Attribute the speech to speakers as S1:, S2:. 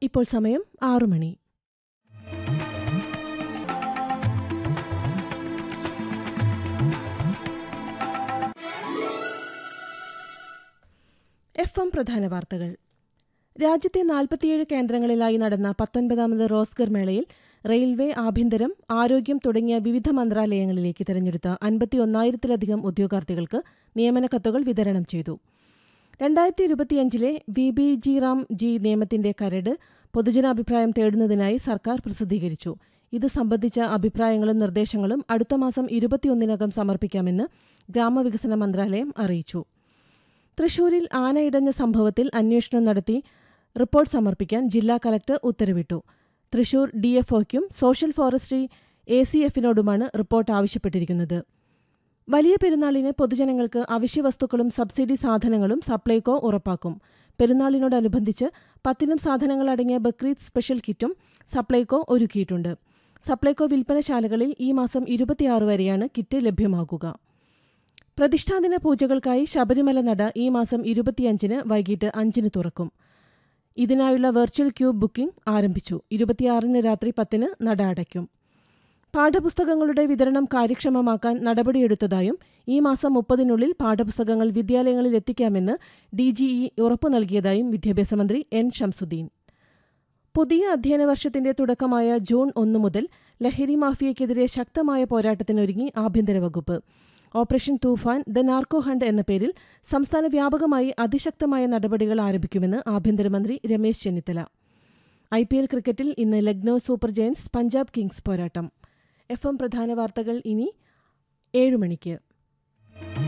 S1: ഇപ്പോൾ സമയം ആറു മണി എഫ് എം പ്രധാന വാർത്തകൾ രാജ്യത്തെ നാൽപ്പത്തിയേഴ് കേന്ദ്രങ്ങളിലായി നടന്ന പത്തൊൻപതാമത് റോസ്ഗർ മേളയിൽ റെയിൽവേ ആഭ്യന്തരം ആരോഗ്യം തുടങ്ങിയ വിവിധ മന്ത്രാലയങ്ങളിലേക്ക് തിരഞ്ഞെടുത്ത അൻപത്തിയൊന്നായിരത്തിലധികം ഉദ്യോഗാർത്ഥികൾക്ക് നിയമന കത്തുകൾ വിതരണം ചെയ്തു രണ്ടായിരത്തി ഇരുപത്തിയഞ്ചിലെ V B G RAM G നിയമത്തിന്റെ കരട് പൊതുജനാഭിപ്രായം തേടുന്നതിനായി സർക്കാർ പ്രസിദ്ധീകരിച്ചു ഇത് സംബന്ധിച്ച അഭിപ്രായങ്ങളും നിർദ്ദേശങ്ങളും അടുത്ത മാസം ഇരുപത്തിയൊന്നിനകം സമർപ്പിക്കാമെന്ന് ഗ്രാമവികസന മന്ത്രാലയം അറിയിച്ചു തൃശൂരിൽ ആനയിടഞ്ഞ സംഭവത്തിൽ അന്വേഷണം നടത്തി റിപ്പോർട്ട് സമർപ്പിക്കാൻ ജില്ലാ കലക്ടർ ഉത്തരവിട്ടു തൃശൂർ ഡിഎഫ്ഒയ്ക്കും സോഷ്യൽ ഫോറസ്ട്രി എ സി എഫിനോടുമാണ് റിപ്പോർട്ട് ആവശ്യപ്പെട്ടിരിക്കുന്നത് വലിയ പെരുന്നാളിന് പൊതുജനങ്ങൾക്ക് അവശ്യവസ്തുക്കളും സബ്സിഡി സാധനങ്ങളും സപ്ലൈകോ ഉറപ്പാക്കും പെരുന്നാളിനോടനുബന്ധിച്ച് പത്തിനം സാധനങ്ങൾ അടങ്ങിയ ബക്രീദ് സ്പെഷ്യൽ കിറ്റും സപ്ലൈകോ ഒരുക്കിയിട്ടുണ്ട് സപ്ലൈകോ വിൽപ്പനശാലകളിൽ ഈ മാസം ഇരുപത്തിയാറ് വരെയാണ് കിറ്റ് ലഭ്യമാകുക പ്രതിഷ്ഠാദിന പൂജകൾക്കായി ശബരിമല നട ഈ മാസം ഇരുപത്തിയഞ്ചിന് വൈകിട്ട് അഞ്ചിന് തുറക്കും ഇതിനായുള്ള വെർച്വൽ ക്യൂ ബുക്കിംഗ് ആരംഭിച്ചു ഇരുപത്തിയാറിന് രാത്രി പത്തിന് നട അടയ്ക്കും പാഠപുസ്തകങ്ങളുടെ വിതരണം കാര്യക്ഷമമാക്കാൻ നടപടിയെടുത്തതായും ഈ മാസം മുപ്പതിനുള്ളിൽ പാഠപുസ്തകങ്ങൾ വിദ്യാലയങ്ങളിൽ എത്തിക്കാമെന്ന് ഡിജിഇ ഉറപ്പു നൽകിയതായും വിദ്യാഭ്യാസ മന്ത്രി എൻ ഷംസുദ്ദീൻ പുതിയ അധ്യയന വർഷത്തിന്റെ തുടക്കമായ ജൂൺ ഒന്ന് മുതൽ ലഹരി മാഫിയയ്ക്കെതിരെ ശക്തമായ പോരാട്ടത്തിനൊരുങ്ങി ആഭ്യന്തര വകുപ്പ് operation Toofan the narco hunt എന്ന പേരിൽ സംസ്ഥാന വ്യാപകമായി അതിശക്തമായ നടപടികൾ ആരംഭിക്കുമെന്ന് ആഭ്യന്തരമന്ത്രി Ramesh Chennithala I P L ക്രിക്കറ്റിൽ ഇന്ന് Lucknow super giants Punjab kings പോരാട്ടം എഫ് എം പ്രധാന വാർത്തകൾ ഇനി ഏഴ് മണിക്ക്